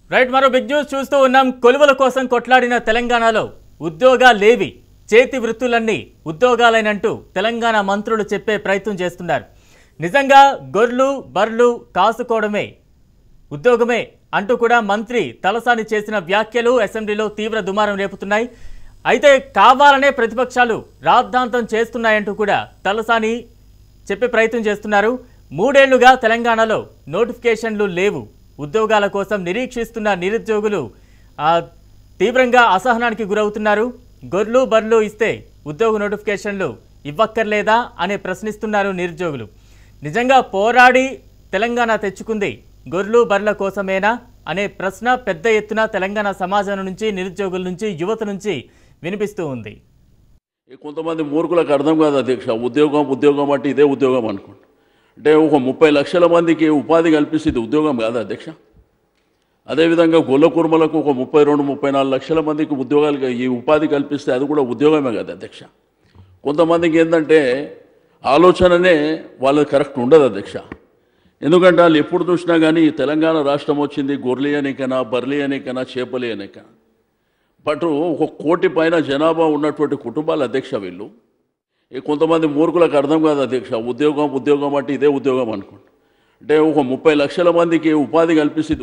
Right మరో big news చూస్తూ ఉన్నాం కొలువుల కోసం కొట్లాడిన తెలంగాణలో ఉద్యోగాలేవి చేతి వృత్తులన్నీ ఉద్యోగాలైనంటూ తెలంగాణ మంత్రులు చెప్పే ప్రయత్నం చేస్తున్నారు నిజంగా గొర్రెలు బర్రెలు కాసుకోవడమే ఉద్యోగమే అంటూ కూడా మంత్రి తలసాని చేసిన వ్యాఖ్యలు అసెంబ్లీలో తీవ్ర దుమారం రేపుతున్నాయి అయితే కావాలనే ప్రతిపక్షాలు రాద్ధాంతం చేస్తున్నాయంటూ కూడా తలసాని చెప్పే ప్రయత్నం చేస్తున్నారు మూడేళ్లుగా తెలంగాణలో నోటిఫికేషన్లు లేవు ఉద్యోగాల కోసం నిరీక్షిస్తున్న నిరుద్యోగులు ఆ, తీవ్రంగా అసహనానికి గురవుతున్నారు గొర్రెలు బర్రెలు ఇస్తే ఉద్యోగ నోటిఫికేషన్లు ఇవ్వక్కర్లేదా అని ప్రశ్నిస్తున్నారు నిరుద్యోగులు నిజంగా పోరాడి తెలంగాణ తెచ్చుకుంది గొర్రెలు బర్రెల కోసమేనా అనే ప్రశ్న పెద్ద ఎత్తున తెలంగాణ సమాజం నుంచి నిరుద్యోగుల నుంచి యువత నుంచి వినిపిస్తూ ఉంది ఈ కొంతమంది మూర్ఖులకు అర్థం కాదు అధ్యక్ష ఉద్యోగం ఉద్యోగం అంటే ఇదే ఉద్యోగం అనుకోండి అంటే ఒక ముప్పై లక్షల మందికి ఉపాధి కల్పిస్తే ఇది ఉద్యోగం కాదా అధ్యక్ష అదేవిధంగా గొల్ల కుర్మలకు ఒక ముప్పై రెండు ముప్పై నాలుగు లక్షల మందికి ఉద్యోగాలు ఈ ఉపాధి కల్పిస్తే అది కూడా ఉద్యోగమే కదా అధ్యక్ష కొంతమందికి ఏంటంటే ఆలోచననే వాళ్ళకి కరెక్ట్ ఉండదు అధ్యక్ష ఎందుకంటే వాళ్ళు ఎప్పుడు చూసినా కానీ ఈ తెలంగాణ రాష్ట్రం వచ్చింది గొర్రెలి అనేకనా బర్లి అనేకనా చేపలి అనేకనా బట్ ఒక కోటి పైన జనాభా ఉన్నటువంటి కుటుంబాల అధ్యక్ష వీళ్ళు ఈ కొంతమంది మూర్ఖులకు అర్థం కాదు అధ్యక్ష ఉద్యోగం ఉద్యోగం అంటే ఇదే ఉద్యోగం అనుకోండి అంటే ఒక ముప్పై లక్షల మందికి ఉపాధి కల్పిస్తుంది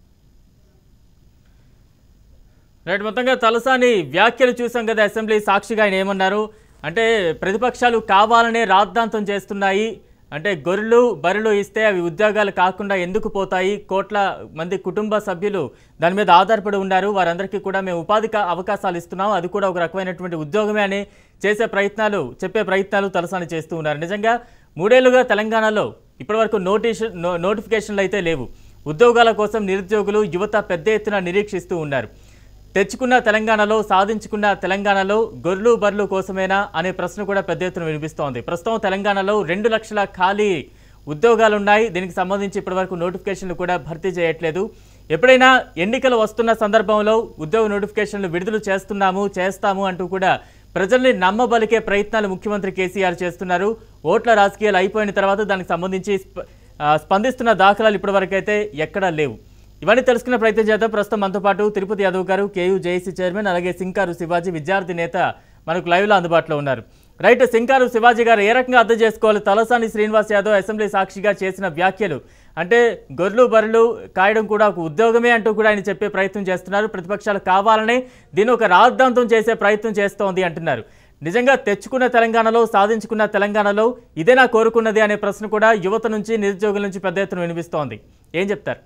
రైట్ మొత్తంగా తలసాని వ్యాఖ్యలు చూసాం కదా అసెంబ్లీ సాక్షిగా ఆయన ఏమన్నారు అంటే ప్రతిపక్షాలు కావాలనే రాద్ధాంతం చేస్తున్నాయి అంటే గొర్రెలు బర్రెలు ఇస్తే అవి ఉద్యోగాలు కాకుండా ఎందుకు పోతాయి కోట్ల మంది కుటుంబ సభ్యులు దాని మీద ఆధారపడి ఉన్నారు వారందరికీ కూడా మేము ఉపాధి కా- అవకాశాలు ఇస్తున్నాం అది కూడా ఒక రకమైనటువంటి ఉద్యోగమే అని చేసే ప్రయత్నాలు చెప్పే ప్రయత్నాలు తలసాని చేస్తూ ఉన్నారు నిజంగా మూడేళ్లుగా తెలంగాణలో ఇప్పటివరకు నోటీషన్ నో నోటిఫికేషన్లు అయితే లేవు ఉద్యోగాల కోసం నిరుద్యోగులు యువత పెద్ద ఎత్తున నిరీక్షిస్తూ ఉన్నారు తెచ్చుకున్న తెలంగాణలో సాధించుకున్న తెలంగాణలో గొర్రెలు బర్రెలు కోసమేనా అనే ప్రశ్న కూడా పెద్ద ఎత్తున వినిపిస్తోంది ప్రస్తుతం తెలంగాణలో రెండు లక్షల ఖాళీ ఉద్యోగాలు ఉన్నాయి దీనికి సంబంధించి ఇప్పటివరకు నోటిఫికేషన్లు కూడా భర్తీ చేయట్లేదు ఎప్పుడైనా ఎన్నికలు వస్తున్న సందర్భంలో ఉద్యోగ నోటిఫికేషన్లు విడుదల చేస్తున్నాము చేస్తాము అంటూ కూడా ప్రజల్ని నమ్మబలికే ప్రయత్నాలు ముఖ్యమంత్రి కేసీఆర్ చేస్తున్నారు ఓట్ల రాజకీయాలు అయిపోయిన తర్వాత దానికి సంబంధించి స్ప- ఆ, స్పందిస్తున్న దాఖలాలు ఇప్పటివరకు అయితే ఎక్కడా లేవు ఇవన్నీ తెలుసుకునే ప్రయత్నం చేద్దాం ప్రస్తుతం మనతో పాటు తిరుపతి యాదవ్ గారు కేయూ జేఏసీ చైర్మన్ అలాగే సింకారు శివాజీ విద్యార్థి నేత మనకు లైవ్లో అందుబాటులో ఉన్నారు రైట్ సింకారు శివాజీ గారు ఏ రకంగా అర్థం చేసుకోవాలి తలసాని శ్రీనివాస్ యాదవ్ అసెంబ్లీ సాక్షిగా చేసిన వ్యాఖ్యలు అంటే గొర్రెలు బర్రెలు కాయడం కూడా ఒక ఉద్యోగమే అంటూ కూడా ఆయన చెప్పే ప్రయత్నం చేస్తున్నారు ప్రతిపక్షాలు కావాలనే దీన్ని ఒక రాద్ధాంతం చేసే ప్రయత్నం చేస్తోంది అంటున్నారు నిజంగా తెచ్చుకున్న తెలంగాణలో సాధించుకున్న తెలంగాణలో ఇదేనా కోరుకున్నది అనే ప్రశ్న కూడా యువత నుంచి నిరుద్యోగుల నుంచి పెద్ద ఎత్తున వినిపిస్తోంది ఏం చెప్తారు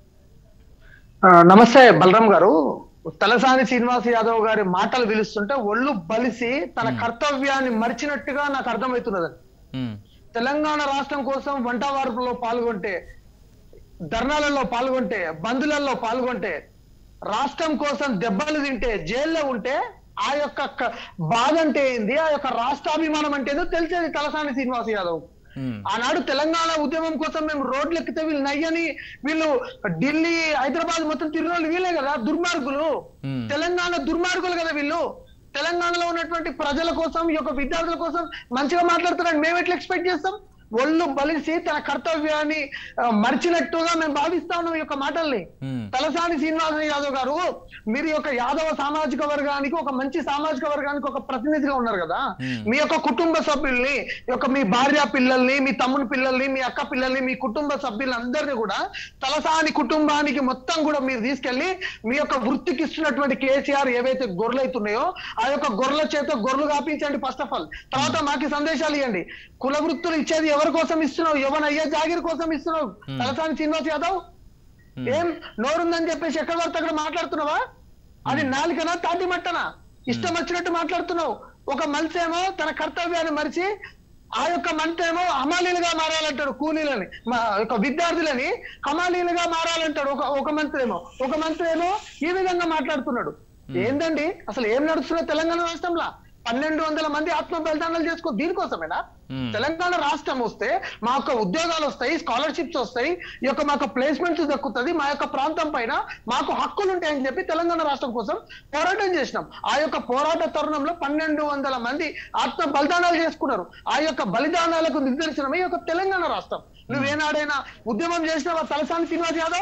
ఆ, నమస్తే బలరాం గారు తలసాని శ్రీనివాస్ యాదవ్ గారి మాటలు పిలుస్తుంటే ఒళ్ళు బలిసి తన కర్తవ్యాన్ని మరిచినట్టుగా నాకు అర్థమవుతున్నది ఉమ్, తెలంగాణ రాష్ట్రం కోసం వంట వార్పులో పాల్గొంటే ధర్నాలలో పాల్గొంటే బంధులలో పాల్గొంటే రాష్ట్రం కోసం దెబ్బలు తింటే జైల్లో ఉంటే ఆ యొక్క క- బాధ అంటే ఏంది ఆ యొక్క రాష్ట్రాభిమానం అంటే ఏందో తెలిసేది తలసాని శ్రీనివాస్ యాదవ్ ఉమ్, ఆనాడు తెలంగాణ ఉద్యమం కోసం మేము రోడ్లు ఎక్కితే వీళ్ళు నయ్యని వీళ్ళు ఢిల్లీ హైదరాబాద్ మొత్తం తిరిగిన వాళ్ళు వీళ్ళే కదా దుర్మార్గులు ఉమ్. తెలంగాణ దుర్మార్గులు కదా వీళ్ళు తెలంగాణలో ఉన్నటువంటి ప్రజల కోసం ఈ యొక్క విద్యార్థుల కోసం మంచిగా మాట్లాడుతున్నారని మేము ఎట్లా ఎక్స్పెక్ట్ చేస్తాం ఒళ్ళు బలిసి తన కర్తవ్యాన్ని ఆ, మరిచినట్టుగా మేము భావిస్తా ఉన్నాం ఈ యొక్క మాటల్ని ఉమ్, తలసాని శ్రీనివాస యాదవ్ గారు మీరు ఈ యొక్క యాదవ సామాజిక వర్గానికి ఒక మంచి సామాజిక వర్గానికి ఒక ప్రతినిధిగా ఉన్నారు కదా Hmm. మీ యొక్క కుటుంబ సభ్యుల్ని ఈ యొక్క మీ భార్య పిల్లల్ని మీ తమ్ముని పిల్లల్ని మీ అక్క పిల్లల్ని మీ కుటుంబ సభ్యులందరినీ కూడా తలసాని కుటుంబానికి మొత్తం కూడా మీరు తీసుకెళ్లి మీ యొక్క వృత్తికి ఇస్తున్నటువంటి కేసీఆర్ ఏవైతే గొర్రెలు అవుతున్నాయో ఆ యొక్క గొర్రెల చేత గొర్రెలు కాపించండి ఫస్ట్ ఆఫ్ ఆల్ తర్వాత మాకు సందేశాలు ఇవ్వండి కుల వృత్తులు ఇచ్చేది ఎవరి కోసం ఇస్తున్నావు ఎవరయ్యే జాగిరి కోసం ఇస్తున్నావు తలసాని శ్రీనివాస్ యాదవ్ Hmm. ఏం నోరుందని చెప్పేసి ఎక్కడ పడితే అక్కడ మాట్లాడుతున్నావా అది నాలుకనా తాటి మట్టనా ఇష్టం వచ్చినట్టు మాట్లాడుతున్నావు ఒక మనిషి ఏమో తన కర్తవ్యాన్ని మరిచి ఆ యొక్క మంత్రి ఏమో హమాలీలుగా మారాలంటాడు కూలీలని మా యొక్క విద్యార్థులని హమాలీలుగా మారాలంటాడు ఒక ఒక మంత్రి ఏమో ఒక మంత్రి ఏమో ఈ విధంగా మాట్లాడుతున్నాడు ఏందండి అసలు ఏం నడుస్తున్నా తెలంగాణ రాష్ట్రంలో పన్నెండు వందల మంది ఆత్మ బలిదానాలు చేసుకో దీనికోసమేనా Hmm. తెలంగాణ రాష్ట్రం వస్తే మా యొక్క ఉద్యోగాలు వస్తాయి స్కాలర్షిప్స్ వస్తాయి ఈ యొక్క మాకు ప్లేస్మెంట్స్ దక్కుతుంది మా యొక్క ప్రాంతం పైన మాకు హక్కులు ఉంటాయని చెప్పి తెలంగాణ రాష్ట్రం కోసం పోరాటం చేసినాం ఆ యొక్క పోరాట తరుణంలో పన్నెండు వందల మంది ఆత్మ బలిదానాలు చేసుకున్నారు ఆ యొక్క బలిదానాలకు నిదర్శనమే ఈ యొక్క తెలంగాణ రాష్ట్రం నువ్వేనాడైనా ఉద్యమం చేసినావా తలసాని శ్రీనివాస్ యాదవ్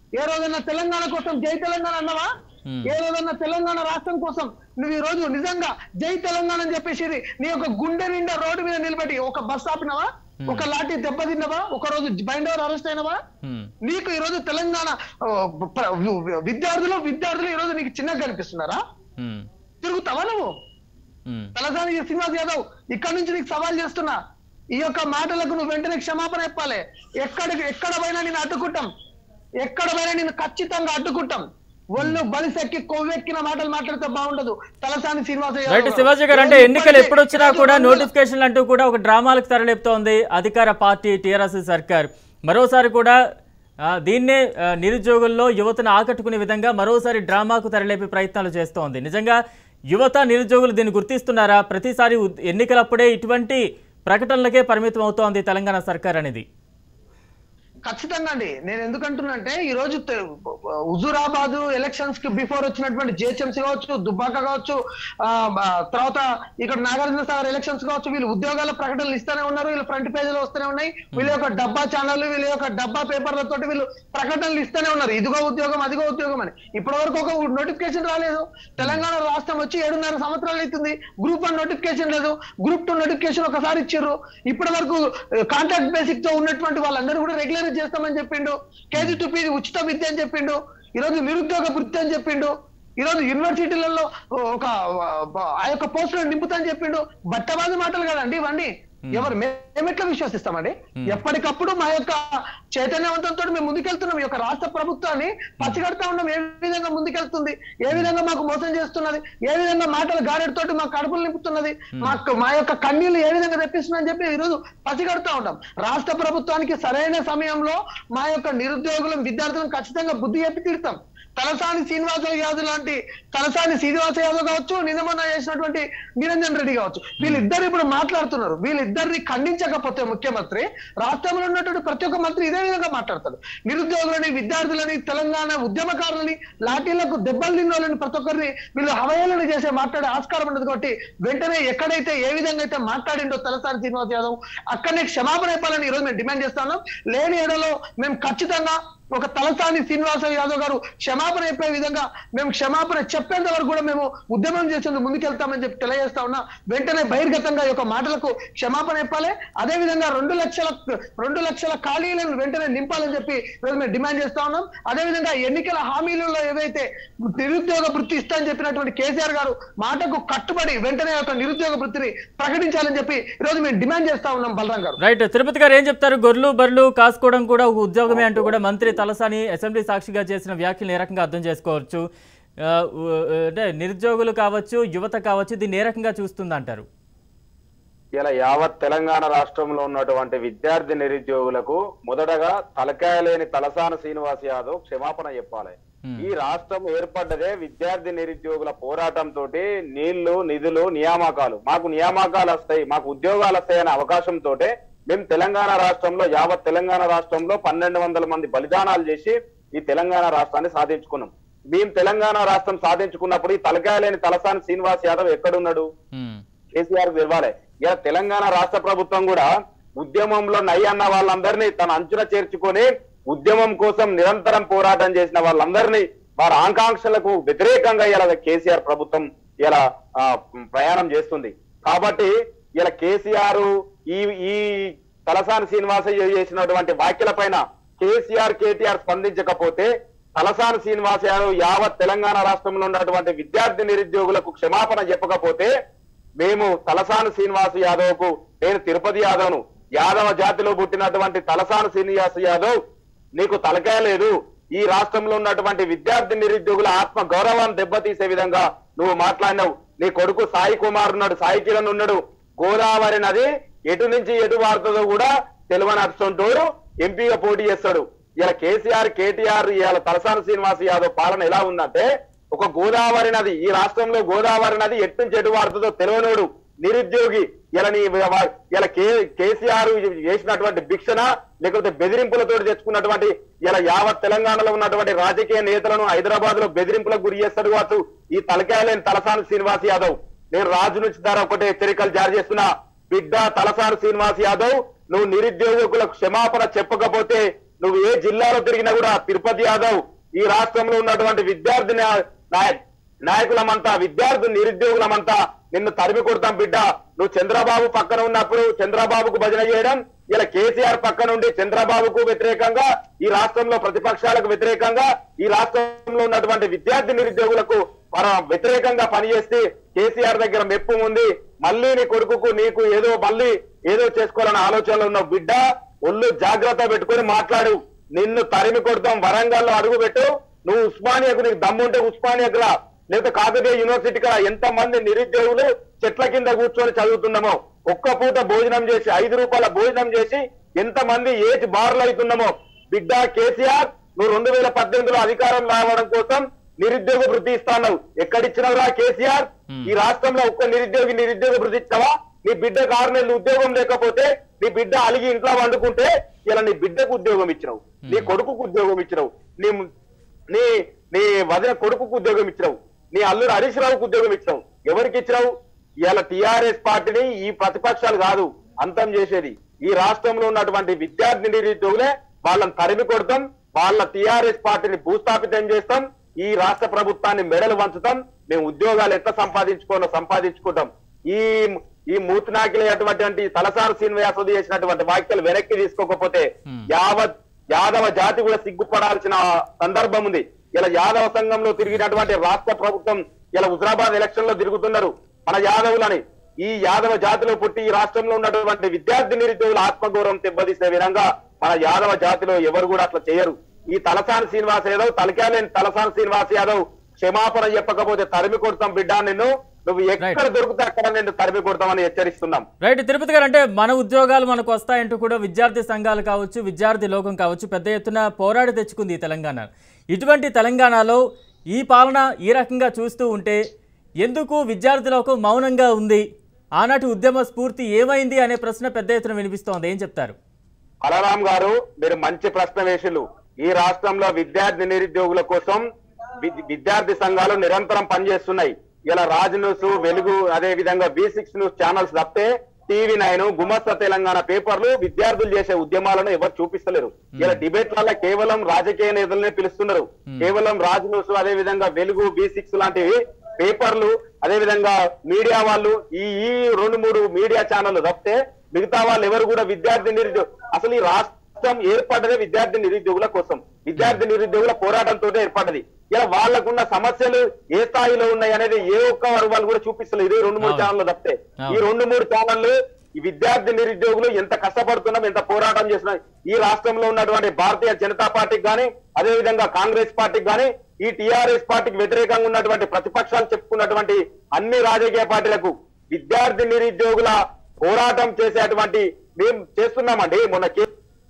ఏ రోజైనా తెలంగాణ కోసం జై తెలంగాణ అన్నావా Hmm. ఏ రోజన్నా తెలంగాణ రాష్ట్రం కోసం నువ్వు ఈ రోజు నిజంగా జై తెలంగాణ అని చెప్పేసి నీ యొక్క గుండె నిండా రోడ్డు మీద నిలబడి ఒక బస్ ఆపినవా ఒక లాఠీ దెబ్బతిన్నవా ఒక రోజు బైండవర్ అరెస్ట్ అయినవా ఉమ్, నీకు ఈ రోజు తెలంగాణ ఆ, ప్ర- విద్యార్థులు విద్యార్థులు ఈ రోజు నీకు చిన్నగా కనిపిస్తున్నారా ఉమ్, తిరుగుతావా నువ్వు ఉమ్. తలసాని శ్రీనివాస్ యాదవ్ ఇక్కడ నుంచి నీకు సవాల్ చేస్తున్నా ఈ యొక్క మాటలకు నువ్వు వెంటనే క్షమాపణ చెప్పాలి ఎక్కడికి ఎక్కడ పోయినా నేను అడ్డుకుంటాం ఎక్కడ పోయినా నేను ఖచ్చితంగా అడ్డుకుంటాం ఒళ్ళు బలిసెక్కి కొవ్వెక్కిన మాటలు మాట్లాడితే బాగుండదు తలసాని శ్రీనివాస యాదవ్ రైట్ గారు. శివాజీ గారు అంటే ఎన్నికలు ఎప్పుడు వచ్చినా కూడా ఈరోజు నోటిఫికేషన్లు అంటూ కూడా ఒక డ్రామాలకు తెరలేపుతోంది అధికార పార్టీ టీఆర్ఎస్ సర్కార్ మరోసారి కూడా ఆ, దీన్నే ఆ, నిరుద్యోగుల్లో యువతను ఆకట్టుకునే విధంగా మరోసారి డ్రామాకు తెరలేపే ప్రయత్నాలు చేస్తోంది నిజంగా యువత నిరుద్యోగులు దీన్ని గుర్తిస్తున్నారా ప్రతిసారి ఉద్- ఎన్నికలప్పుడే ఇటువంటి ప్రకటనలకే పరిమితం అవుతోంది తెలంగాణ సర్కార్ అనేది ఖచ్చితంగా అండి నేను ఎందుకంటున్నా అంటే ఈ రోజు తె- హుజూరాబాద్ ఎలక్షన్స్ కి బిఫోర్ వచ్చినటువంటి జిహెచ్ఎంసీ కావచ్చు దుబ్బాక కావచ్చు ఆ, ఆ, తర్వాత ఇక్కడ నాగార్జున సాగర్ ఎలక్షన్స్ కావచ్చు వీళ్ళు ఉద్యోగాల ప్రకటనలు ఇస్తూనే ఉన్నారు వీళ్ళు ఫ్రంట్ పేజీలో వస్తూనే ఉన్నాయి వీళ్ళ యొక్క డబ్బా ఛానల్ వీళ్ళ యొక్క డబ్బా పేపర్లతో వీళ్ళు ప్రకటనలు ఇస్తూనే ఉన్నారు ఇదిగో ఉద్యోగం అదిగో ఉద్యోగం అని ఇప్పటి వరకు ఒక నోటిఫికేషన్ రాలేదు తెలంగాణ రాష్ట్రం వచ్చి ఏడున్నర సంవత్సరాలు అవుతుంది గ్రూప్ వన్ నోటిఫికేషన్ లేదు గ్రూప్ టూ నోటిఫికేషన్ ఒకసారి ఇచ్చారు ఇప్పటి వరకు కాంట్రాక్ట్ బేసిక్ తో ఉన్నటువంటి వాళ్ళందరూ కూడా రెగ్యులర్ చేస్తామని చెప్పిండు కేజీ టు పీజీ ఉచిత విద్య అని చెప్పిండు ఈ రోజు నిరుద్యోగ వృత్తి అని చెప్పిండు ఈ రోజు యూనివర్సిటీలలో ఒక ఆ యొక్క పోస్టులను నింపుతా అని చెప్పిండు బట్టబాజు మాటలు కదండి ఇవన్నీ ఎవరు మేమెట్లా విశ్వసిస్తామండి ఎప్పటికప్పుడు మా యొక్క చైతన్యవంతంతో మేము ముందుకెళ్తున్నాం ఈ యొక్క రాష్ట్ర ప్రభుత్వాన్ని పచ్చిగడతా ఉన్నాం ఏ విధంగా ముందుకెళ్తుంది ఏ విధంగా మాకు మోసం చేస్తున్నది ఏ విధంగా మాటల గారెడితోటి మా కడుపులు నింపుతున్నది మాకు మా యొక్క కన్నీళ్లు ఏ విధంగా తెప్పిస్తుందని చెప్పి ఈ రోజు పసిగడుతూ ఉంటాం రాష్ట్ర ప్రభుత్వానికి సరైన సమయంలో మా యొక్క నిరుద్యోగులను విద్యార్థులను ఖచ్చితంగా బుద్ధి చెప్పి తీరుతాం తలసాని శ్రీనివాస యాదవ్ లాంటి తలసాని శ్రీనివాస యాదవ్ కావచ్చు నిన్న మొన్న చేసినటువంటి నిరంజన్ రెడ్డి కావచ్చు వీళ్ళిద్దరు ఇప్పుడు మాట్లాడుతున్నారు వీళ్ళిద్దరిని ఖండించకపోతే ముఖ్యమంత్రి రాష్ట్రంలో ఉన్నటువంటి ప్రతి ఒక్క మంత్రి ఇదే విధంగా మాట్లాడతారు నిరుద్యోగులని విద్యార్థులని తెలంగాణ ఉద్యమకారులని లాఠీలకు దెబ్బలు తిన్నోళ్ళని ప్రతి ఒక్కరిని వీళ్ళు హవయాలను చేసే మాట్లాడే ఆస్కారం ఉండదు కాబట్టి వెంటనే ఎక్కడైతే ఏ విధంగా అయితే మాట్లాడిండో తలసాని శ్రీనివాస్ యాదవ్ అక్కడనే క్షమాపణ చెప్పాలని ఈరోజు మేము డిమాండ్ చేస్తున్నాం లేని ఎడలో మేము ఖచ్చితంగా ఒక తలసాని శ్రీనివాస యాదవ్ గారు క్షమాపణ చెప్పే విధంగా మేము క్షమాపణ చెప్పేంత వరకు కూడా మేము ఉద్యమం చేసేందుకు ముందుకెళ్తామని చెప్పి తెలియజేస్తా ఉన్నా వెంటనే బహిర్గతంగా ఈ యొక్క మాటలకు క్షమాపణ చెప్పాలి అదే విధంగా రెండు లక్షల రెండు లక్షల ఖాళీలను వెంటనే నింపాలని చెప్పి ఈరోజు మేము డిమాండ్ చేస్తా ఉన్నాం అదే విధంగా ఎన్నికల హామీలలో ఏవైతే నిరుద్యోగ వృత్తి ఇస్తా అని చెప్పినటువంటి కేసీఆర్ గారు మాటకు కట్టుబడి వెంటనే ఆ యొక్క నిరుద్యోగ వృత్తిని ప్రకటించాలని చెప్పి ఈరోజు మేము డిమాండ్ చేస్తా ఉన్నాం బలరాం గారు రైట్ తిరుపతి గారు ఏం చెప్తారు గొర్రెలు బర్రెలు కాసుకోవడం కూడా ఒక ఉద్యోగమే అంటూ కూడా మంత్రి తలసాని అసెంబ్లీ సాక్షిగా చేసిన వ్యాఖ్యలు ఏ రకంగా అర్థం చేసుకోవచ్చు ఆ, ఉ- అంటే నిరుద్యోగులు కావచ్చు యువత కావచ్చు దీన్ని ఏ రకంగా చూస్తుందంటారు ఇలా యావత్ తెలంగాణ రాష్ట్రంలో ఉన్నటువంటి విద్యార్థి నిరుద్యోగులకు మొదటగా తలకాయ లేని తలసాన శ్రీనివాస్ యాదవ్ క్షమాపణ చెప్పాలి Hmm. ఈ రాష్ట్రం ఏర్పడ్డదే విద్యార్థి నిరుద్యోగుల పోరాటం తోటి నీళ్లు నిధులు నియామకాలు మాకు నియామకాలు వస్తాయి మాకు ఉద్యోగాలు వస్తాయనే అవకాశంతో మేము తెలంగాణ రాష్ట్రంలో యావత్ తెలంగాణ రాష్ట్రంలో పన్నెండు వందల మంది బలిదానాలు చేసి ఈ తెలంగాణ రాష్ట్రాన్ని సాధించుకున్నాం మేము తెలంగాణ రాష్ట్రం సాధించుకున్నప్పుడు ఈ తలకాయ లేని తలసాని శ్రీనివాస్ యాదవ్ ఎక్కడున్నాడు ఉమ్, కేసీఆర్ తెలవాలి ఇలా తెలంగాణ రాష్ట్ర ప్రభుత్వం కూడా ఉద్యమంలో నై అన్న వాళ్ళందరినీ తన అంచున చేర్చుకొని ఉద్యమం కోసం నిరంతరం పోరాటం చేసిన వాళ్ళందరినీ వారి ఆకాంక్షలకు వ్యతిరేకంగా ఇలా కేసీఆర్ ప్రభుత్వం ఇలా ఆ, ప్రయాణం చేస్తుంది కాబట్టి ఇలా కేసీఆర్ ఈ ఈ తలసాని శ్రీనివాసయ్య చేసినటువంటి వ్యాఖ్యల పైన కేసీఆర్ కేటీఆర్ స్పందించకపోతే తలసాని శ్రీనివాస యాదవ్ యావత్ తెలంగాణ రాష్ట్రంలో ఉన్నటువంటి విద్యార్థి నిరుద్యోగులకు క్షమాపణ చెప్పకపోతే మేము తలసాని శ్రీనివాస్ యాదవ్ కు నేను తిరుపతి యాదవ్ ను యాదవ జాతిలో పుట్టినటువంటి తలసాని శ్రీనివాస్ యాదవ్ నీకు తలకాయ లేదు ఈ రాష్ట్రంలో ఉన్నటువంటి విద్యార్థి నిరుద్యోగుల ఆత్మ గౌరవాన్ని దెబ్బతీసే విధంగా నువ్వు మాట్లాడినావు నీ కొడుకు సాయి కుమార్ ఉన్నాడు సాయి కిరణ్ ఉన్నాడు గోదావరి నది ఎటు నుంచి ఎటు వారుతుందో కూడా తెలివని అర్చుంటోడు ఎంపీగా పోటీ చేస్తాడు ఇలా కేసీఆర్ కేటీఆర్ ఇవాళ తలసాని శ్రీనివాస్ యాదవ్ పాలన ఎలా ఉందంటే ఒక గోదావరి నది ఈ రాష్ట్రంలో గోదావరి నది ఎటు నుంచి ఎటు వారుతుందో తెలియనోడు నిరుద్యోగి ఇలా నీ ఇలా కే కేసీఆర్ చేసినటువంటి భిక్షణ లేకపోతే బెదిరింపులతో తెచ్చుకున్నటువంటి ఇలా యావత్ తెలంగాణలో ఉన్నటువంటి రాజకీయ నేతలను హైదరాబాద్ లో బెదిరింపులకు గురి చేస్తాడు కావచ్చు ఈ తలకాయలేని తలసాని శ్రీనివాస్ యాదవ్ నేను రాజు నుంచి ద్వారా ఒకటే హెచ్చరికలు జారీ చేస్తున్నా బిడ్డ తలసాని శ్రీనివాస్ యాదవ్ నువ్వు నిరుద్యోగులకు క్షమాపణ చెప్పకపోతే నువ్వు ఏ జిల్లాలో తిరిగినా కూడా తిరుపతి యాదవ్ ఈ రాష్ట్రంలో ఉన్నటువంటి విద్యార్థి నా- నాయ- నాయకులమంతా విద్యార్థి నిరుద్యోగులమంతా నిన్ను తరిమి కొడతాం బిడ్డ నువ్వు చంద్రబాబు పక్కన ఉన్నప్పుడు చంద్రబాబుకు భజన చేయడం ఇలా కేసీఆర్ పక్కన ఉండి చంద్రబాబుకు వ్యతిరేకంగా ఈ రాష్ట్రంలో ప్రతిపక్షాలకు వ్యతిరేకంగా ఈ రాష్ట్రంలో ఉన్నటువంటి విద్యార్థి నిరుద్యోగులకు మన వ్యతిరేకంగా పనిచేస్తే కేసీఆర్ దగ్గర మెప్పు ఉంది మళ్ళీ నీ కొడుకుకు నీకు ఏదో మళ్ళీ ఏదో చేసుకోవాలన్న ఆలోచనలో ఉన్న బిడ్డ ఒళ్ళు జాగ్రత్త పెట్టుకొని మాట్లాడు నిన్ను తరిమి కొడతాం వరంగల్లో అడుగు పెట్టు నువ్వు ఉస్మానియాకు నీకు దమ్ముంటే ఉస్మానియాకు రా లేకపోతే కాకతీయ యూనివర్సిటీ కదా ఎంత మంది నిరుద్యోగులు చెట్ల కింద కూర్చొని చదువుతున్నామో ఒక్క పూట భోజనం చేసి ఐదు రూపాయల భోజనం చేసి ఎంత మంది ఏజ్ బార్లు అవుతున్నామో బిడ్డ కేసీఆర్ నువ్వు రెండు వేల పద్దెనిమిదిలో అధికారం రావడం కోసం నిరుద్యోగ వృద్ధి ఇస్తావు ఎక్కడిచ్చినవురా కేసీఆర్ ఈ రాష్ట్రంలో ఒక్క నిరుద్యోగి నిరుద్యోగ వృద్ధి ఇస్తావా నీ బిడ్డకు ఆరు నెలలు ఉద్యోగం లేకపోతే నీ బిడ్డ అలిగి ఇంట్లో వండుకుంటే ఇలా నీ బిడ్డకు ఉద్యోగం ఇచ్చినావు నీ కొడుకుకు ఉద్యోగం ఇచ్చినావు నీ నీ నీ వదిన కొడుకుకు ఉద్యోగం ఇచ్చినావు నీ అల్లుడు హరీష్ రావుకు ఉద్యోగం ఇచ్చినావు ఎవరికి ఇచ్చినావు ఇలా టిఆర్ఎస్ పార్టీని ఈ ప్రతిపక్షాలు కాదు అంతం చేసేది ఈ రాష్ట్రంలో ఉన్నటువంటి విద్యార్థి నిరుద్యోగులే వాళ్ళని తరిమి కొడతాం వాళ్ళ టిఆర్ఎస్ పార్టీని భూస్థాపితం చేస్తాం ఈ రాష్ట్ర ప్రభుత్వాన్ని మెడలు వంచుతాం మేము ఉద్యోగాలు ఎట్లా సంపాదించుకోనో సంపాదించుకుంటాం ఈ ఈ మూతినాకిలైనటువంటి తలసారు శ్రీనివాసోది చేసినటువంటి వ్యాఖ్యలు వెనక్కి తీసుకోకపోతే యావత్ యాదవ జాతి కూడా సిగ్గుపడాల్సిన సందర్భం ఉంది ఇలా యాదవ సంఘంలో తిరిగినటువంటి రాష్ట్ర ప్రభుత్వం ఇలా హుజరాబాద్ ఎలక్షన్ లో తిరుగుతున్నారు మన యాదవులని ఈ యాదవ జాతిలో పుట్టి ఈ రాష్ట్రంలో ఉన్నటువంటి విద్యార్థి నిరుద్యోగుల ఆత్మగౌరవం దెబ్బతీసే విధంగా మన యాదవ జాతిలో ఎవరు కూడా అట్లా చేయరు ఈ తలసాని శ్రీనివాస్ యాదవ్ తలకాలేని తలసాని శ్రీనివాస్ యాదవ్ క్షమాపణ చెప్పకపోతే తరిమి కొడతాం బిడ్డ నిన్ను నువ్వు ఎక్కడ దొరికితే అక్కడ నిన్ను తరిమి కొడతామని హెచ్చరిస్తున్నాం రైట్ తిరుపతి గారు అంటే మన ఉద్యోగాలు మనకు వస్తాయంటూ కూడా విద్యార్థి సంఘాలు కావచ్చు విద్యార్థి లోకం కావచ్చు పెద్ద ఎత్తున పోరాడి తెచ్చుకుంది ఈ తెలంగాణ ఇటువంటి తెలంగాణలో ఈ పాలన ఈ రకంగా చూస్తూ ఉంటే ఎందుకు విద్యార్థి లోకం మౌనంగా ఉంది ఆనాటి ఉద్యమ స్ఫూర్తి ఏమైంది అనే ప్రశ్న పెద్ద ఎత్తున వినిపిస్తోంది ఏం చెప్తారు బలరాం గారు మీరు మంచి ప్రశ్న వేసిళ్ళు ఈ రాష్ట్రంలో విద్యార్థి నిరుద్యోగుల కోసం వి- విద్యార్థి సంఘాలు నిరంతరం పనిచేస్తున్నాయి ఇలా రాజ్ న్యూస్ వెలుగు అదే విధంగా బి సిక్స్ న్యూస్ ఛానల్స్ తప్పితే టీవీ నైన్ గుమస్తా తెలంగాణ పేపర్లు విద్యార్థులు చేసే ఉద్యమాలను ఎవరు చూపిస్తలేరు ఇలా డిబేట్ వల్ల కేవలం రాజకీయ నేతలనే పిలుస్తున్నారు కేవలం రాజ్ న్యూస్ అదే విధంగా వెలుగు బి సిక్స్ లాంటివి పేపర్లు అదే విధంగా మీడియా వాళ్ళు ఈ ఈ రెండు మూడు మీడియా ఛానల్ తప్పితే మిగతా వాళ్ళు ఎవరు కూడా విద్యార్థి నిరుద్యోగ అసలు ఈ రాష్ట్రం ఏర్పడ్డదే విద్యార్థి నిరుద్యోగుల కోసం విద్యార్థి నిరుద్యోగుల పోరాటంతో ఏర్పడ్డది ఇలా వాళ్ళకున్న సమస్యలు ఏ స్థాయిలో ఉన్నాయి అనేది ఏ ఒక్క వారు వాళ్ళు కూడా చూపిస్తలేదు ఇదే రెండు మూడు అవును. ఛానళ్ళు తప్పితే ఈ అవును. రెండు మూడు ఛానళ్ళు ఈ విద్యార్థి నిరుద్యోగులు ఎంత కష్టపడుతున్నాం ఎంత పోరాటం చేస్తున్నాం ఈ రాష్ట్రంలో ఉన్నటువంటి భారతీయ జనతా పార్టీకి గాని అదే విధంగా కాంగ్రెస్ పార్టీకి గాని ఈ టిఆర్ఎస్ పార్టీకి వ్యతిరేకంగా ఉన్నటువంటి ప్రతిపక్షాలు చెప్పుకున్నటువంటి అన్ని రాజకీయ పార్టీలకు విద్యార్థి నిరుద్యోగుల పోరాటం చేసేటువంటి మేము చేస్తున్నామండి మొన్న కే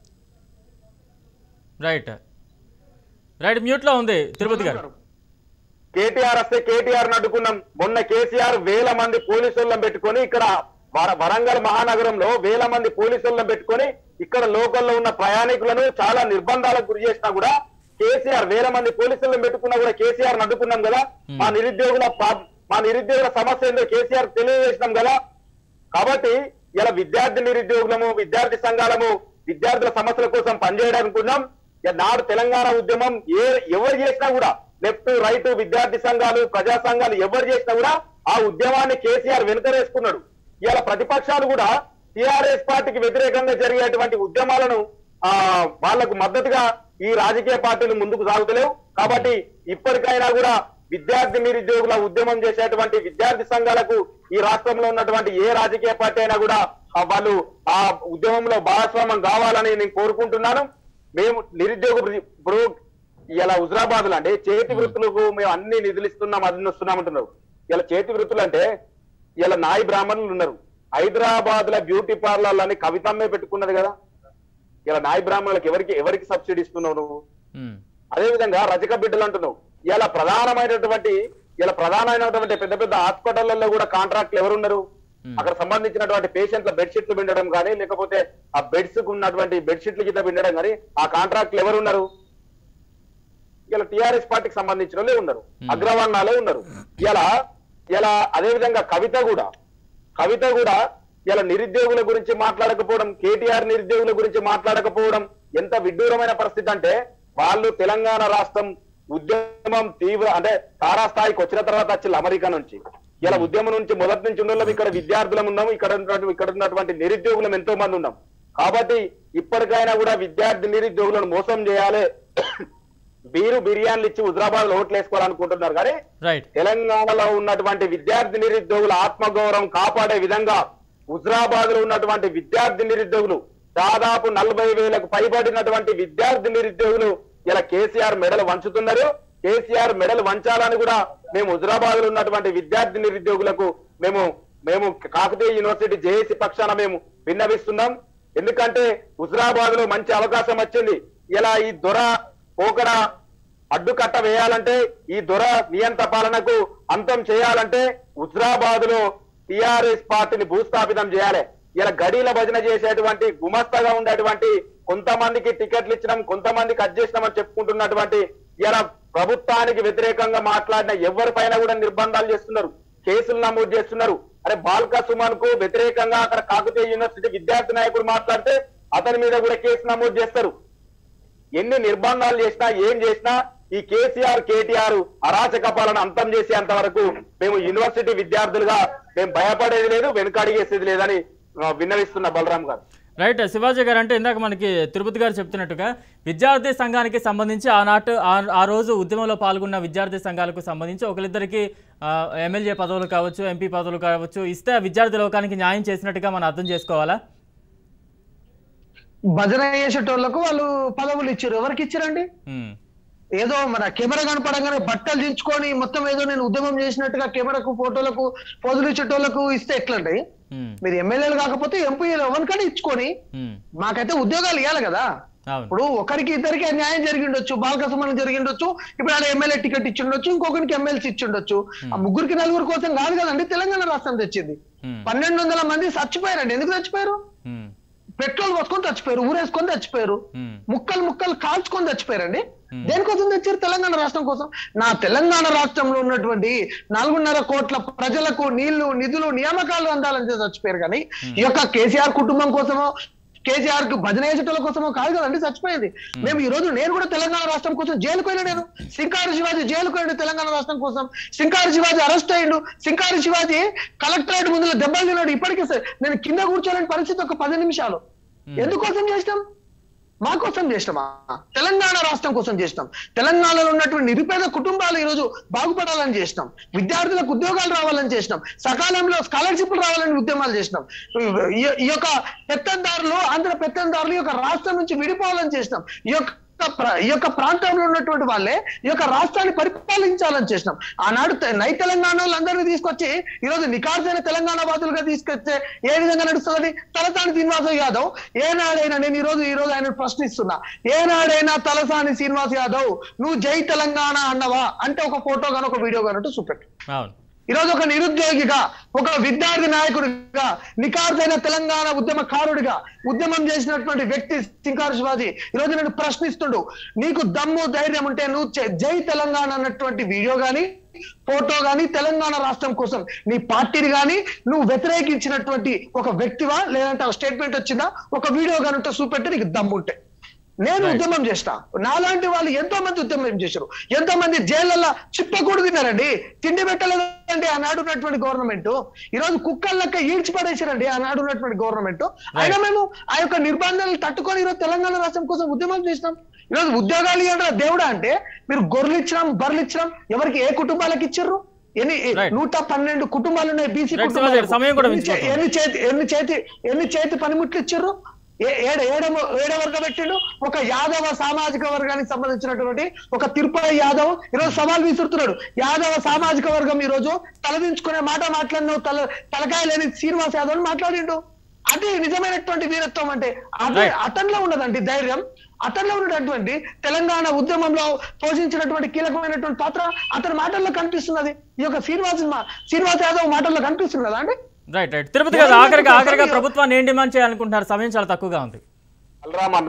రైట్ రైట్ మ్యూట్లో ఉంది తిరుపతి గారు కేటీఆర్ వస్తే కేటీఆర్ అడ్డుకున్నాం మొన్న కేసీఆర్ వేల మంది పోలీసులను పెట్టుకొని ఇక్కడ వర- వరంగల్ మహానగరంలో వేల మంది పోలీసులను పెట్టుకొని ఇక్కడ లోకల్లో ఉన్న ప్రయాణికులను చాలా నిర్బంధాలకు గురి చేసినా కూడా కేసీఆర్ వేల మంది పోలీసులను పెట్టుకున్నా కూడా కేసీఆర్ అడ్డుకున్నాం కదా మా నిరుద్యోగుల ప్రా- మా నిరుద్యోగుల సమస్య ఏందో కేసీఆర్ తెలియజేసినాం కదా కాబట్టి ఇలా విద్యార్థి నిరుద్యోగులము విద్యార్థి సంఘాలము విద్యార్థుల సమస్యల కోసం పనిచేయడానికి ఉన్నాం ఇక నాడు తెలంగాణ ఉద్యమం ఏ ఎవరు చేసినా కూడా లెఫ్ట్ రైట్ విద్యార్థి సంఘాలు ప్రజా సంఘాలు ఎవరు చేసినా కూడా ఆ ఉద్యమాన్ని కేసీఆర్ వెనుకరేసుకున్నాడు ఇలా ప్రతిపక్షాలు కూడా టిఆర్ఎస్ పార్టీకి వ్యతిరేకంగా జరిగేటువంటి ఉద్యమాలను ఆ వాళ్లకు మద్దతుగా ఈ రాజకీయ పార్టీలు ముందుకు సాగుతలేవు కాబట్టి ఇప్పటికైనా కూడా విద్యార్థి నిరుద్యోగుల ఉద్యమం చేసేటువంటి విద్యార్థి సంఘాలకు ఈ రాష్ట్రంలో ఉన్నటువంటి ఏ రాజకీయ పార్టీ అయినా కూడా ఆ వాళ్ళు ఆ ఉద్యమంలో భాగస్వామ్యం కావాలని నేను కోరుకుంటున్నాను మేము నిరుద్యోగ వృ- ఇప్పుడు ఇలా హుజరాబాద్ అంటే చేతి వృత్తులకు మేము అన్ని నిధులు ఇస్తున్నాం అది వస్తున్నాం అంటున్నారు ఇలా చేతి వృత్తులు అంటే ఇలా నాయి బ్రాహ్మణులు ఉన్నారు హైదరాబాద్ లో బ్యూటీ పార్లర్ అని కవితమ్మే పెట్టుకున్నది కదా ఇలా నాయి బ్రాహ్మణులకు ఎవరికి ఎవరికి సబ్సిడీ ఇస్తున్నావు నువ్వు ఉమ్. అదే విధంగా రజక బిడ్డలు అంటున్నావు ఇలా ప్రధానమైనటువంటి ఇలా ప్రధానమైనటువంటి పెద్ద పెద్ద హాస్పిటళ్లలో కూడా కాంట్రాక్ట్లు ఎవరున్నారు అక్కడ సంబంధించినటువంటి పేషెంట్ల బెడ్షీట్లు పిండడం కానీ లేకపోతే ఆ బెడ్స్ కు ఉన్నటువంటి బెడ్షీట్లు గిట్ల పిండడం కానీ ఆ కాంట్రాక్ట్లు ఎవరున్నారు ఇలా టిఆర్ఎస్ పార్టీకి సంబంధించిన వాళ్ళే ఉన్నారు అగ్రవర్ణాలే ఉన్నారు ఇలా ఇలా అదే విధంగా కవిత కూడా కవిత కూడా ఇలా నిరుద్యోగుల గురించి మాట్లాడకపోవడం కేటీఆర్ నిరుద్యోగుల గురించి మాట్లాడకపోవడం ఎంత విడ్డూరమైన పరిస్థితి అంటే వాళ్ళు తెలంగాణ రాష్ట్రం ఉద్యమం తీవ్ర అంటే తారాస్థాయికి వచ్చిన తర్వాత వచ్చింది అమెరికా నుంచి ఇలా ఉద్యమం నుంచి మొదటి నుంచి ఉన్న ఇక్కడ విద్యార్థులం ఉన్నాం ఇక్కడ ఉన్నటువంటి ఇక్కడ ఉన్నటువంటి నిరుద్యోగులం ఎంతో మంది ఉన్నాం కాబట్టి ఇప్పటికైనా కూడా విద్యార్థి నిరుద్యోగులను మోసం చేయాలి బీరు బిర్యానీలు ఇచ్చి హుజరాబాద్ లో ఓట్లు వేసుకోవాలనుకుంటున్నారు కానీ రైట్ తెలంగాణలో ఉన్నటువంటి విద్యార్థి నిరుద్యోగుల ఆత్మగౌరవం కాపాడే విధంగా హుజరాబాద్ లో ఉన్నటువంటి విద్యార్థి నిరుద్యోగులు దాదాపు నలభై వేలకు పైబడినటువంటి విద్యార్థి నిరుద్యోగులు ఇలా కేసీఆర్ మెడలు వంచుతున్నారు కేసీఆర్ మెడలు వంచాలని కూడా మేము హుజరాబాద్ లో ఉన్నటువంటి విద్యార్థి నిరుద్యోగులకు మేము మేము కాకతీయ యూనివర్సిటీ జేఏసీ పక్షాన మేము విన్నవిస్తున్నాం ఎందుకంటే హుజరాబాద్ లో మంచి అవకాశం వచ్చింది ఇలా ఈ దొర పోకడ అడ్డుకట్ట వేయాలంటే ఈ దొర నియంత్ర పాలనకు అంతం చేయాలంటే హుజరాబాద్ లో టిఆర్ఎస్ పార్టీని భూస్థాపితం చేయాలి ఇలా గడీల భజన చేసేటువంటి గుమస్తగా ఉండేటువంటి కొంతమందికి టికెట్లు ఇచ్చినాం కొంతమందికి అడ్జేసినామని చెప్పుకుంటున్నటువంటి ఇలా ప్రభుత్వానికి వ్యతిరేకంగా మాట్లాడిన ఎవరిపైన కూడా నిర్బంధాలు చేస్తున్నారు కేసులు నమోదు చేస్తున్నారు అరే బాల్కా సుమన్ కు వ్యతిరేకంగా అక్కడ కాకతీయ యూనివర్సిటీ విద్యార్థి నాయకుడు మాట్లాడితే అతని మీద కూడా కేసు నమోదు చేస్తారు ఎన్ని నిర్బంధాలు చేసినా ఏం చేసినా ఈ కేసీఆర్ కేటీఆర్ అరాచక పాలన అంతం చేసేంత వరకు మేము యూనివర్సిటీ విద్యార్థులుగా మేము భయపడేది లేదు వెనుకడిగేసేది లేదని ఆ, విన్నవిస్తున్న బలరాం గారు రైట్ శివాజీ గారు అంటే ఇందాక మనకి తిరుపతి గారు చెప్తున్నట్టుగా విద్యార్థి సంఘానికి సంబంధించి ఆనాటు ఆ- ఆ రోజు ఉద్యమంలో పాల్గొన్న విద్యార్థి సంఘాలకు సంబంధించి ఒకరిద్దరికి ఆ, ఎమ్మెల్యే పదవులు కావచ్చు ఎంపీ పదవులు కావచ్చు ఇస్తే ఆ విద్యార్థి లోకానికి న్యాయం చేసినట్టుగా మనం అర్థం చేసుకోవాలా భజన చేసేటోళ్లకు వాళ్ళు పదవులు ఇచ్చారు ఎవరికి ఇచ్చారండి ఉమ్, ఏదో మన కెమెరా కనపడంగానే బట్టలు దించుకొని మొత్తం ఏదో నేను ఉద్యమం చేసినట్టుగా కెమెరాకు ఫోటోలకు పోజులు ఇచ్చేటోళ్లకు ఇస్తే ఎట్లండి ఉమ్, మీరు ఎమ్మెల్యేలు కాకపోతే ఎంపీలు ఎవరికైనా ఇచ్చుకొని ఉమ్, మాకైతే ఉద్యోగాలు ఇవ్వాలి కదా అవును ఇప్పుడు ఒకరికి ఇద్దరికి అన్యాయం జరిగిండొచ్చు బాలకసుమన్ జరిగిండొచ్చు ఇప్పుడు ఆడ ఎమ్మెల్యే టికెట్ ఇచ్చిండొచ్చు ఇంకొకరికి ఎమ్మెల్సీ ఇచ్చిండొచ్చు ఆ ముగ్గురికి నలుగురు కోసం కాదు కదండి తెలంగాణ రాష్ట్రం తెచ్చింది ఉమ్, పన్నెండు వందల మంది చచ్చిపోయారండి ఎందుకు చచ్చిపోయారు ఉమ్, పెట్రోల్ పోసుకొని చచ్చిపోయారు ఊరేసుకొని చచ్చిపోయారు ఉమ్, ముక్కలు ముక్కలు కాల్చుకొని చచ్చిపోయారండి దేనికోసం తెచ్చారు తెలంగాణ రాష్ట్రం కోసం నా తెలంగాణ రాష్ట్రంలో ఉన్నటువంటి నాలుగున్నర కోట్ల ప్రజలకు నీళ్లు నిధులు నియామకాలు అందాలని చెప్పి చచ్చిపోయారు కానీ ఈ యొక్క కేసీఆర్ కుటుంబం కోసమో కేసీఆర్ కు భజన వేసేటోళ్ళ కోసమో కాదు కదండి చచ్చిపోయింది మేము ఈ రోజు నేను కూడా తెలంగాణ రాష్ట్రం కోసం జైలుకు పోయినా నేను సింకారు శివాజీ జైలుకు పోయిండు తెలంగాణ రాష్ట్రం కోసం సింకారు శివాజీ అరెస్ట్ అయ్యిండు సింకారు శివాజీ కలెక్టరేట్ ముందు దెబ్బలు తిన్నాడు ఇప్పటికీ సార్ నేను కింద కూర్చోలేని పరిస్థితి ఒక పది నిమిషాలు ఎందుకోసం చేసినాం మా కోసం చేసినామా తెలంగాణ రాష్ట్రం కోసం చేసినాం తెలంగాణలో ఉన్నటువంటి నిరుపేద కుటుంబాలు ఈరోజు బాగుపడాలని చేసినాం విద్యార్థులకు ఉద్యోగాలు రావాలని చేసినాం సకాలంలో స్కాలర్షిప్లు రావాలని ఉద్యమాలు చేసినాం ఈ- ఈ యొక్క పెత్తందారులు ఆంధ్ర పెత్తందారులు ఈ యొక్క రాష్ట్రం నుంచి విడిపోవాలని చేసినాం ఈ యొక్క ప్ర- ఈ యొక్క ప్రాంతంలో ఉన్నటువంటి వాళ్ళే ఈ యొక్క రాష్ట్రాన్ని పరిపాలించాలని చేసినాం ఆనాడు తె- నై తెలంగాణ వాళ్ళందరినీ తీసుకొచ్చి ఈ రోజు నికార్సైన తెలంగాణ వాదులుగా తీసుకొచ్చే ఏ విధంగా నడుస్తుందని తలసాని శ్రీనివాస యాదవ్ ఏనాడైనా నేను ఈ రోజు ఈ రోజు ఆయన ప్రశ్నిస్తున్నా ఏనాడైనా తలసాని శ్రీనివాస్ యాదవ్ నువ్వు జై తెలంగాణ అన్నవా అంటే ఒక ఫోటో గాను ఒక వీడియో గాను చూపెట్టు అవును ఈ రోజు ఒక నిరుద్యోగిగా ఒక విద్యార్థి నాయకుడిగా నికార్సైన తెలంగాణ ఉద్యమకారుడిగా ఉద్యమం చేసినటువంటి వ్యక్తి సింకారు శివాజీ ఈ రోజు నేను ప్రశ్నిస్తుండు నీకు దమ్ము ధైర్యం ఉంటే నువ్వు చే- జై తెలంగాణ అన్నటువంటి వీడియో గాని ఫోటో గాని తెలంగాణ రాష్ట్రం కోసం నీ పార్టీని గాని నువ్వు వ్యతిరేకించినటువంటి ఒక వ్యక్తివా లేదంటే ఒక స్టేట్మెంట్ వచ్చిందా ఒక వీడియో గాని ఉంటే చూపెట్టి నీకు దమ్ము ఉంటే నేను ఉద్యమం చేస్తా నాలాంటి వాళ్ళు ఎంతో మంది ఉద్యమం చేశారు ఎంతో మంది జైళ్ళల్లో చిప్పకూడు తిన్నారండి తిండి పెట్టలేదండి ఆనాడు ఉన్నటువంటి గవర్నమెంట్ ఈ రోజు కుక్కలక్క ఈడ్చి పడేసారండి ఆనాడు ఉన్నటువంటి గవర్నమెంట్ అయినా మేము ఆ యొక్క నిర్బంధాలను తట్టుకొని ఈరోజు తెలంగాణ రాష్ట్రం కోసం ఉద్యమం చేసినాం ఈరోజు ఉద్యోగాలు ఇవ్వడం దేవుడా అంటే మీరు గొర్రెలు ఇచ్చినాం బర్రెలు ఇచ్చినాం ఎవరికి ఏ కుటుంబాలకు ఇచ్చారు ఎన్ని Right. నూట పన్నెండు కుటుంబాలు ఉన్నాయి బీసీ Right, శివాజీ గారు, సమయం కూడా మించిపోతుంది. ఎన్ని చేతి ఎన్ని చేతి ఎన్ని చేతి పనిముట్లు ఇచ్చారు ఏ- ఏడ ఏడమ ఏడ వర్గం పెట్టిండు ఒక యాదవ సామాజిక వర్గానికి సంబంధించినటువంటి ఒక తిరుపతి యాదవ్ ఈరోజు సవాల్ విసురుతున్నాడు యాదవ సామాజిక వర్గం ఈ రోజు తలదించుకునే మాట మాట్లాడినావు తల తలకాయ లేని శ్రీనివాస్ యాదవ్ అని మాట్లాడిండు అది నిజమైనటువంటి వీరత్వం అంటే అదే Right. అతనిలో ఉన్నదండి ధైర్యం అతనిలో ఉన్నటువంటి తెలంగాణ ఉద్యమంలో పోషించినటువంటి కీలకమైనటువంటి పాత్ర అతని మాటల్లో కనిపిస్తున్నది ఈ యొక్క శ్రీనివాస్ మా- శ్రీనివాస్ యాదవ్ మాటల్లో కనిపిస్తున్నదా అండి రైట్ రైట్ తిరుపతి గారు ఆఖరిగా ఆఖరిగా ప్రభుత్వాన్ని ఏం డిమాండ్ చేయాలనుకుంటున్నారు సమయం చాలా తక్కువగా ఉంది బలరామన్న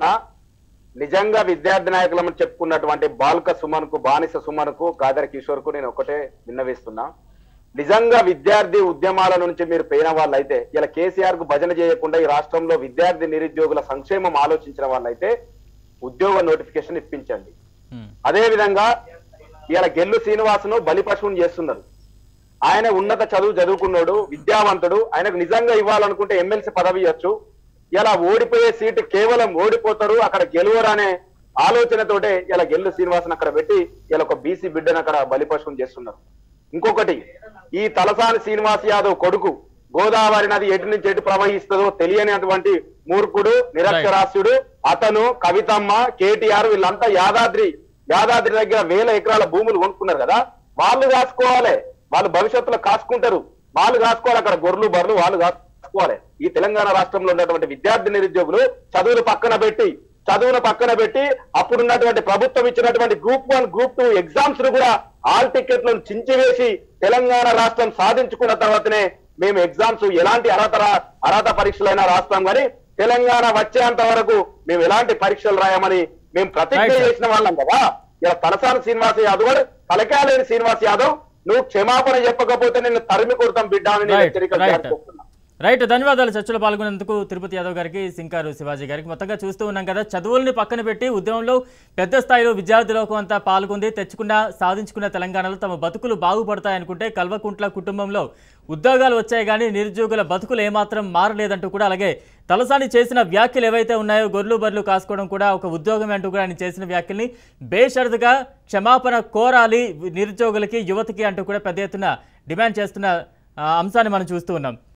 నిజంగా విద్యార్థి నాయకులను చెప్పుకున్నటువంటి బాల్క సుమన్ కు బానిస సుమన్ కు గాదర్ కిషోర్ కు నేను ఒకటే విన్నవిస్తున్నా నిజంగా విద్యార్థి ఉద్యమాల నుంచి మీరు పోయిన వాళ్ళైతే ఇలా కేసీఆర్ కు భజన చేయకుండా ఈ రాష్ట్రంలో విద్యార్థి నిరుద్యోగుల సంక్షేమం ఆలోచించిన వాళ్ళైతే ఉద్యోగ నోటిఫికేషన్ ఇప్పించండి ఉమ్, అదే విధంగా ఇలా గెల్లు శ్రీనివాసును బలిపశువుని చేస్తున్నారు ఆయన ఉన్నత చదువు చదువుకున్నాడు విద్యావంతుడు ఆయనకు నిజంగా ఇవ్వాలనుకుంటే ఎమ్మెల్సీ పదవి ఇవ్వచ్చు ఇలా ఓడిపోయే సీటు కేవలం ఓడిపోతారు అక్కడ గెలువరు అనే ఆలోచనతోటే ఇలా గెల్లు శ్రీనివాసన్ అక్కడ పెట్టి ఇలా ఒక బీసీ బిడ్డను అక్కడ బలిపశువుని చేస్తున్నారు ఇంకొకటి ఈ తలసాని శ్రీనివాస్ యాదవ్ కొడుకు గోదావరి నది ఎటు నుంచి ఎటు ప్రవహిస్తుందో తెలియనటువంటి మూర్ఖుడు నిరక్షరాస్యుడు అతను కవితమ్మ కేటీఆర్ వీళ్ళంతా యాదాద్రి యాదాద్రి దగ్గర వేల ఎకరాల భూములు కొనుక్కున్నారు కదా వాళ్ళు కాసుకోవాలి వాళ్ళు భవిష్యత్తులో కాసుకుంటారు వాళ్ళు కాసుకోవాలి అక్కడ గొర్రెలు బర్రెలు వాళ్ళు కాసుకోవాలి ఈ తెలంగాణ రాష్ట్రంలో ఉన్నటువంటి విద్యార్థి నిరుద్యోగులు చదువులు పక్కన పెట్టి చదువును పక్కన పెట్టి అప్పుడున్నటువంటి ప్రభుత్వం ఇచ్చినటువంటి group one group two exams ను కూడా ఆల్ టికెట్లను చించివేసి తెలంగాణ రాష్ట్రం సాధించుకున్న తర్వాతనే మేము ఎగ్జామ్స్ ఎలాంటి అర్హత రా- అర్హత పరీక్షలైనా రాస్తాం కానీ తెలంగాణ వచ్చేంత వరకు మేము ఎలాంటి పరీక్షలు రాయమని మేము ప్రతిజ్ఞ Right, sir. చేసిన వాళ్ళం కదా ఇలా తలసాని శ్రీనివాస్ యాదవ్ గారు తలకాలేని శ్రీనివాస్ యాదవ్ నువ్వు క్షమాపణ చెప్పకపోతే నిన్ను తరిమి కొడతాం బిడ్డ అని నేను రైట్ హెచ్చరికలు రైట్ జారీ చేస్తున్నా. రైట్ ధన్యవాదాలు చర్చలో పాల్గొనేందుకు తిరుపతి యాదవ్ గారికి సింకారు శివాజీ గారికి మొత్తంగా చూస్తూ ఉన్నాం కదా చదువుల్ని పక్కన పెట్టి ఉద్యమంలో పెద్ద స్థాయిలో విద్యార్థి లోకం అంతా పాల్గొంది తెచ్చుకున్న సాధించుకున్న తెలంగాణలో తమ బతుకులు బాగుపడతాయనుకుంటే కల్వకుంట్ల కుటుంబంలో ఉద్యోగాలు వచ్చాయి కానీ నిరుద్యోగుల బతుకులు ఏమాత్రం మారలేదంటూ కూడా అలాగే తలసాని చేసిన వ్యాఖ్యలు ఏవైతే ఉన్నాయో గొర్రెలు బర్రెలు కాసుకోవడం కూడా ఒక ఉద్యోగం అంటూ కూడా ఆయన చేసిన వ్యాఖ్యల్ని బేషరతుగా క్షమాపణ కోరాలి నిరుద్యోగులకి యువతకి అంటూ కూడా పెద్ద ఎత్తున డిమాండ్ చేస్తున్న ఆ, అంశాన్ని మనం చూస్తూ ఉన్నాం